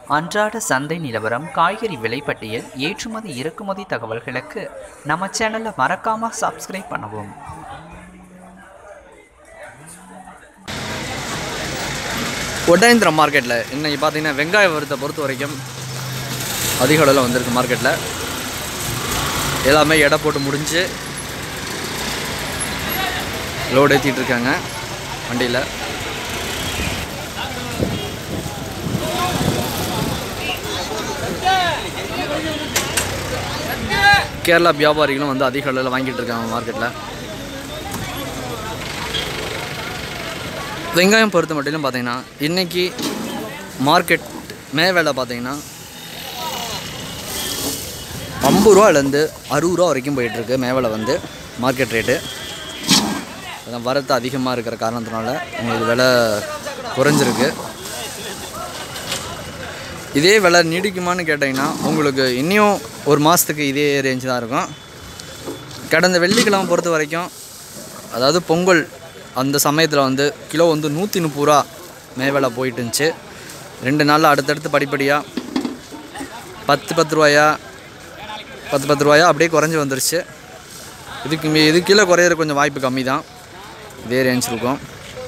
அன்றாட சந்தை நிலவரம் காய்கறி விலைப்பட்டியல் ஏற்றுமதி இறக்குமதி தகவல்களுக்கு நம்ம சேனலை மறக்காம சப்ஸ்கிரைப் பண்ணவும் ஒட்டேந்திரம் மார்க்கெட்டில் இன்னைக்கு பார்த்தீங்கன்னா வெங்காய வரத்தை பொறுத்த வரைக்கும் அதிக அளவில் வந்திருக்கு மார்க்கெட்டில் எல்லாமே எடை போட்டு முடிஞ்சு லோடு ஏற்றிட்டு இருக்காங்க வண்டியில் கேரளா வியாபாரிகளும் வந்து அதிக அளவில் வாங்கிட்டு இருக்காங்க மார்க்கெட்டில் வெங்காயம் பொறுத்த மட்டும் பார்த்தீங்கன்னா இன்றைக்கி மார்க்கெட் மே வேலை பார்த்தீங்கன்னா ஐம்பது ரூபாலேருந்து அறுபது ரூபா வரைக்கும் போயிட்டுருக்கு மேவேலை வந்து மார்க்கெட் ரேட்டு அதான் வரத்து அதிகமாக இருக்கிற காரணத்தினால உங்களுக்கு விலை குறைஞ்சிருக்கு இதே விலை நீடிக்குமான்னு கேட்டிங்கன்னா உங்களுக்கு இன்னியும் ஒரு மாதத்துக்கு இதே ரேஞ்சு தான் இருக்கும் கடந்த வெள்ளிக்கிழமை பொறுத்த வரைக்கும் அதாவது பொங்கல் அந்த சமயத்தில் வந்து கிலோ வந்து நூற்றி முப்பது ரூபா மேவேலை போயிட்டு இருந்துச்சு ரெண்டு நாளில் அடுத்தடுத்து படிப்படியாக பத்து பத்து ரூபாயா பத்து பத்து ரூபாயா அப்படியே குறைஞ்சி வந்துருச்சு இதுக்கு மீ இது கீழே குறையிற கொஞ்சம் வாய்ப்பு கம்மி தான் இதே ரேஞ்ச் இருக்கும்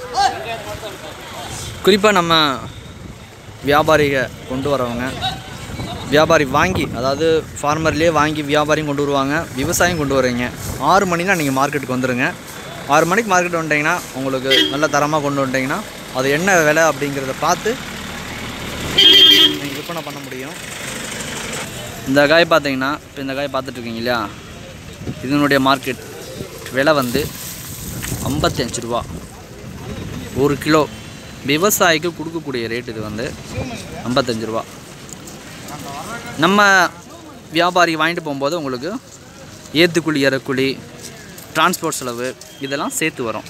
குறிப்பாக நம்ம வியாபாரிக கொண்டு வரவங்க வியாபாரி வாங்கி அதாவது ஃபார்மர்லேயே வாங்கி வியாபாரியும் கொண்டு வருவாங்க விவசாயம் கொண்டு வருவீங்க ஆறு மணினா நீங்கள் மார்க்கெட்டுக்கு வந்துடுங்க ஆறு மணிக்கு மார்க்கெட் வந்துட்டிங்கன்னா உங்களுக்கு நல்ல தரமாக கொண்டு வந்துட்டிங்கன்னா அது என்ன விலை அப்படிங்கிறத பார்த்து நீங்கள் விற்பனை பண்ண முடியும் இந்த காய் பார்த்தீங்கன்னா இப்போ இந்த காய் பார்த்துட்ருக்கீங்க இல்லையா இதனுடைய மார்க்கெட் விலை வந்து ஐம்பத்தஞ்சு ரூபா ஒரு கிலோ விவசாயிக்கு கொடுக்கக்கூடிய ரேட் இது வந்து ஐம்பத்தஞ்சு ரூபா நம்ம வியாபாரி வாங்கிட்டு போகும்போது உங்களுக்கு ஏற்றுக்குழி இறக்குழி டிரான்ஸ்போர்ட் செலவு இதெல்லாம் சேர்த்து வரும்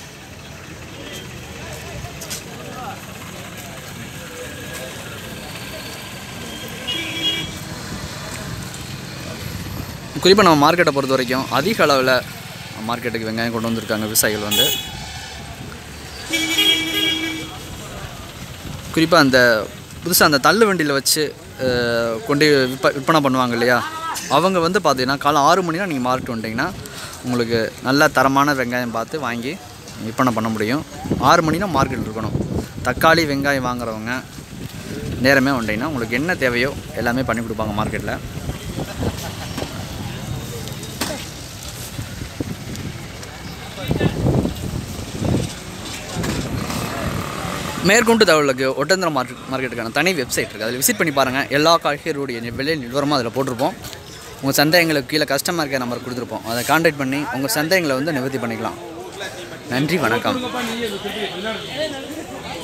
குறிப்பாக நம்ம மார்க்கெட்டை பொறுத்த வரைக்கும் அதிக அளவில் மார்க்கெட்டுக்கு வெங்காயம் கொண்டு வந்திருக்காங்க விவசாயிகள் வந்து குறிப்பாக அந்த புதுசாக அந்த தள்ளு வண்டியில் வச்சு அஹ், கொண்டு விற்ப விற்பனை பண்ணுவாங்க இல்லையா அவங்க வந்து பார்த்தீங்கன்னா காலை ஆறு மணினா நீங்கள் மார்க்கெட் வந்துட்டிங்கன்னா உங்களுக்கு நல்ல தரமான வெங்காயம் பார்த்து வாங்கி விற்பனை பண்ண முடியும் ஆறு மணினா மார்க்கெட் இருக்கணும் தக்காளி வெங்காயம் வாங்குறவங்க நேரமே வந்துட்டிங்கன்னா உங்களுக்கு என்ன தேவையோ எல்லாமே பண்ணி கொடுப்பாங்க மார்க்கெட்டில் மேற்கொண்டு தகவலுக்கு ஒட்டந்திரம் மார்க்கெட் மார்க்கெட்டுக்கான தனி வெப்சைட் இருக்குது அதில் விசிட் பண்ணி பாருங்கள் எல்லா காய்கறியுடைய விலை நிலவரமாக அதில் போட்டிருப்போம் உங்கள் சந்தேகங்களுக்கு கீழே கஸ்டமர் கேர் நம்பர் கொடுத்துருப்போம் அதை கான்டாக்ட் பண்ணி உங்கள் சந்தேகங்களை வந்து நிவர்த்தி பண்ணிக்கலாம் நன்றி வணக்கம்